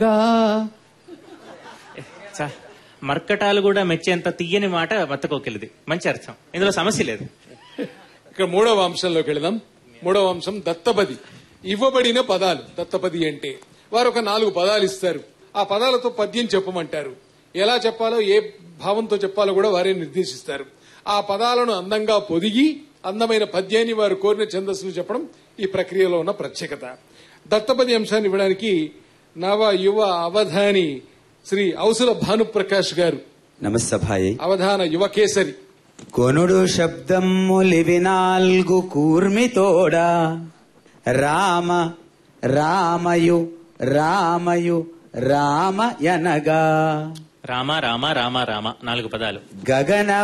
గా చ- మర్కటాలు కూడా మెచ్చేంత తీయని మాట మత్తకోకిలిది మంచి అర్థం ఇందులో సమస్య లేదు ఇక మూడవ అంశంలోకి వెళదాం మూడవ అంశం దత్తపది ఇవ్వబడిన పదాలు దత్తపది అంటే వారు ఒక నాలుగు పదాలు ఇస్తారు ఆ పదాలతో పద్యం చెప్పమంటారు ఎలా చెప్పాలో ఏ భావంతో చెప్పాలో కూడా వారే నిర్దేశిస్తారు ఆ పదాలను అందంగా పొదిగి అందమైన పద్యాన్ని వారు కోరిన ఛందస్సులు చెప్పడం ఈ ప్రక్రియలో ఉన్న ప్రత్యేకత దత్తపది అంశాన్ని ఇవ్వడానికి నవ యువ అవధాని శ్రీ ఔసుల భానుప్రకాష్ గారు నమస్సభాయై అవధాన యువకేసరి కొనుడు శబ్దమ్ములివి నాల్గు కూర్మితోడ రామ రామయు రామయు రామ ఎనగా రామ రామ రామ రామ నాలుగు పదాలు గగన